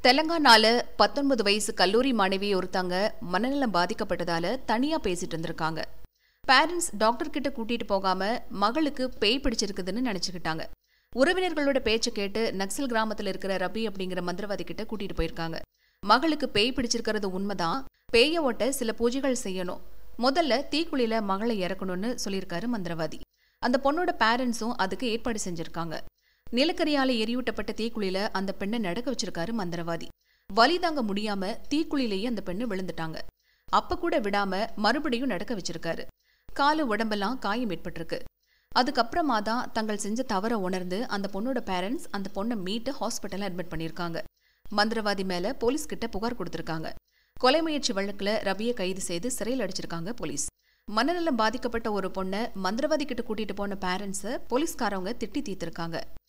தெலங்கானால பத்தொன்பது வயசு கல்லூரி மாணவி ஒருத்தங்க மனநலம் பாதிக்கப்பட்டதால தனியா பேசிட்டு இருந்திருக்காங்க பேரண்ட்ஸ் டாக்டர் கிட்ட கூட்டிட்டு போகாம மகளுக்கு பேய் பிடிச்சிருக்குதுன்னு நினைச்சுக்கிட்டாங்க உறவினர்களோட பேச்சை கேட்டு நக்சல் கிராமத்துல இருக்கிற ரபி அப்படிங்கிற மந்திரவாதி கிட்ட கூட்டிட்டு போயிருக்காங்க மகளுக்கு பேய் பிடிச்சிருக்கிறது உண்மைதான் பேய ஓட்ட சில பூஜைகள் செய்யணும் முதல்ல தீக்குழியில மகளை இறக்கணும்னு சொல்லியிருக்காரு மந்திரவாதி அந்த பொண்ணோட பேரண்ட்ஸும் அதுக்கு ஏற்பாடு செஞ்சிருக்காங்க நிலக்கரியால எரியூட்டப்பட்ட தீக்குழியில அந்த பெண்ணை நடக்க வச்சிருக்காரு மந்திரவாதி வலி தாங்க முடியாம தீக்குழியிலேயே அந்த பெண்ணு விழுந்துட்டாங்க அப்ப கூட விடாம மறுபடியும் நடக்க வச்சிருக்காரு காலு உடம்பெல்லாம் காயம் ஏற்பட்டிருக்கு அதுக்கப்புறமா தான் தங்கள் செஞ்ச தவற உணர்ந்து அந்த பொண்ணோட பேரண்ட்ஸ் அந்த பொண்ணை மீட்டு ஹாஸ்பிட்டல்ல அட்மிட் பண்ணியிருக்காங்க மந்திரவாதி மேல போலீஸ் கிட்ட புகார் கொடுத்திருக்காங்க கொலை முயற்சி வழக்குல ரவியை கைது செய்து சிறையில் அடிச்சிருக்காங்க போலீஸ் மனநலம் பாதிக்கப்பட்ட ஒரு பொண்ணை மந்திரவாதி கிட்ட கூட்டிட்டு போன பேரண்ட்ஸை போலீஸ்காரவங்க திட்டி தீர்த்திருக்காங்க